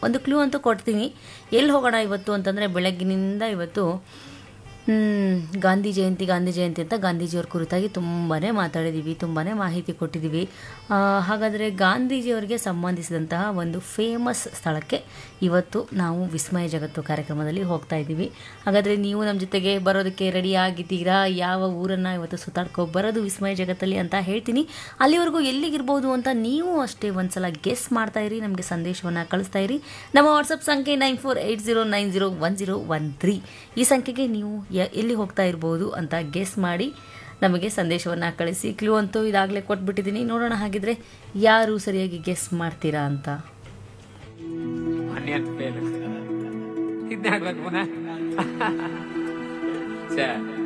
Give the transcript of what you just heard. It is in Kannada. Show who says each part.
Speaker 1: ಒಂದು ಕ್ಲೂ ಅಂತೂ ಕೊಡ್ತೀನಿ ಎಲ್ಲಿ ಹೋಗೋಣ ಇವತ್ತು ಅಂತಂದರೆ ಬೆಳಗ್ಗಿನಿಂದ ಇವತ್ತು ಹ್ಮ್, ಗಾಂಧಿ ಜಯಂತಿ ಗಾಂಧಿ ಜಯಂತಿ ಅಂತ ಗಾಂಧೀಜಿಯವ್ರ ಕುರಿತಾಗಿ ತುಂಬಾ ಮಾತಾಡಿದ್ದೀವಿ ತುಂಬಾ ಮಾಹಿತಿ ಕೊಟ್ಟಿದ್ದೀವಿ ಆ, ಹಾಗಾದರೆ ಗಾಂಧೀಜಿಯವರಿಗೆ ಸಂಬಂಧಿಸಿದಂತಹ ಒಂದು ಫೇಮಸ್ ಸ್ಥಳಕ್ಕೆ ಇವತ್ತು ನಾವು ವಿಸ್ಮಯ ಜಗತ್ತು ಕಾರ್ಯಕ್ರಮದಲ್ಲಿ ಹೋಗ್ತಾ ಇದ್ದೀವಿ ಹಾಗಾದರೆ ನೀವು ನಮ್ಮ ಜೊತೆಗೆ ಬರೋದಕ್ಕೆ ರೆಡಿ ಆಗಿದ್ದೀರಾ ಯಾವ ಊರನ್ನು ಇವತ್ತು ಸುತ್ತಾಡ್ಕೊ ಬರೋದು ವಿಸ್ಮಯ ಜಗತ್ತಲ್ಲಿ ಅಂತ ಹೇಳ್ತೀನಿ ಅಲ್ಲಿವರೆಗೂ ಎಲ್ಲಿಗಿರ್ಬೋದು ಅಂತ ನೀವು ಅಷ್ಟೇ ಒಂದ್ಸಲ ಗೆಸ್ ಮಾಡ್ತಾ ಇರಿ ನಮಗೆ ಸಂದೇಶವನ್ನು ಕಳಿಸ್ತಾ ಇರಿ ನಮ್ಮ ವಾಟ್ಸಪ್ ಸಂಖ್ಯೆ nine four eight zero nine zero one zero one three ಈ ಸಂಖ್ಯೆಗೆ ನೀವು ಯ- ಎಲ್ಲಿ ಹೋಗ್ತಾ ಇರ್ಬೋದು ಅಂತ ಗೆಸ್ ಮಾಡಿ ನಮಗೆ ಸಂದೇಶವನ್ನು ಕಳಿಸಿ ಕ್ಲೂ ಅಂತೂ ಇದಾಗಲೇ ಕೊಟ್ಬಿಟ್ಟಿದ್ದೀನಿ ನೋಡೋಣ ಹಾಗಿದ್ರೆ ಯಾರು ಸರಿಯಾಗಿ ಗೆಸ್ ಮಾಡ್ತೀರಾ ಅಂತ
Speaker 2: ಆನಿಯನ್ ಫೇಲ್ ಇದನ್ನೇ ಹಾಕ್ಬೇಕು ಪುನಃ ಛೇ